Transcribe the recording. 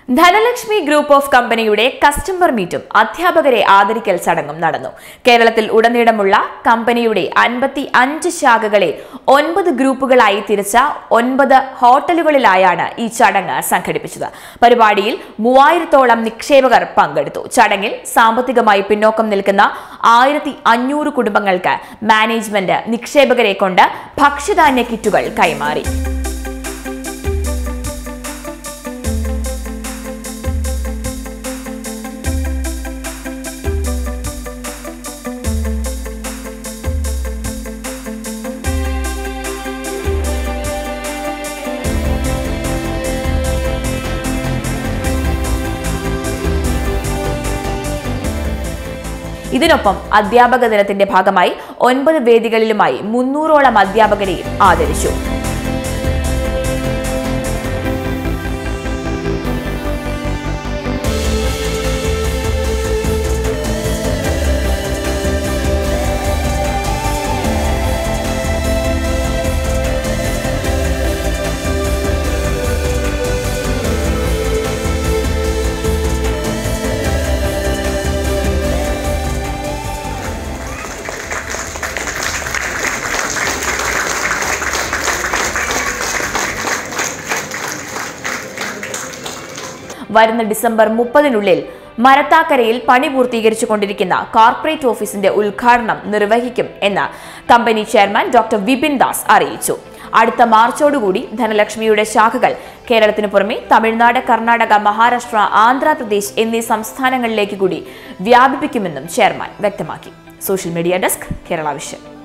Dhanlaxmi group of കമ്പനിയുടെ customer മീറ്റും അധ്യാപകരെ ആദരിക്കൽ ചടങ്ങും നടന്നു കേരളത്തിൽ ഉടനീളമുള്ള കമ്പനിയുടെ അൻപത്തി അഞ്ച് ശാഖകളെ ഒൻപത് ഗ്രൂപ്പുകളായി തിരിച്ച ഒൻപത് ഹോട്ടലുകളിലായാണ് ഈ ചടങ്ങ് സംഘടിപ്പിച്ചത് പരിപാടിയിൽ മൂവായിരത്തോളം നിക്ഷേപകർ പങ്കെടുത്തു ചടങ്ങിൽ സാമ്പത്തികമായി പിന്നോക്കം നിൽക്കുന്ന ആയിരത്തി അഞ്ഞൂറ് കുടുംബങ്ങൾക്ക് മാനേജ്മെന്റ് നിക്ഷേപകരെ കൊണ്ട് ഭക്ഷ്യധാന്യ കിറ്റുകൾ കൈമാറി ഇതിനൊപ്പം അധ്യാപക ദിനത്തിന്റെ ഭാഗമായി ഒൻപത് വേദികളിലുമായി മുന്നൂറോളം അധ്യാപകരെയും ആദരിച്ചു വരുന്ന ഡിസംബർ മുപ്പതിനുള്ളിൽ മരത്താക്കരയിൽ പണി പൂർത്തീകരിച്ചു കൊണ്ടിരിക്കുന്ന കോർപ്പറേറ്റ് ഓഫീസിന്റെ ഉദ്ഘാടനം നിർവഹിക്കും എന്ന് company chairman doctor Vipin Das അറിയിച്ചു അടുത്ത മാർച്ചോടുകൂടി ധനലക്ഷ്മിയുടെ ശാഖകൾ കേരളത്തിന് പുറമെ തമിഴ്നാട് കർണാടക മഹാരാഷ്ട്ര ആന്ധ്രാപ്രദേശ് എന്നീ സംസ്ഥാനങ്ങളിലേക്ക് കൂടി വ്യാപിപ്പിക്കുമെന്നും ചെയർമാൻ വ്യക്തമാക്കി social media desk Kerala vision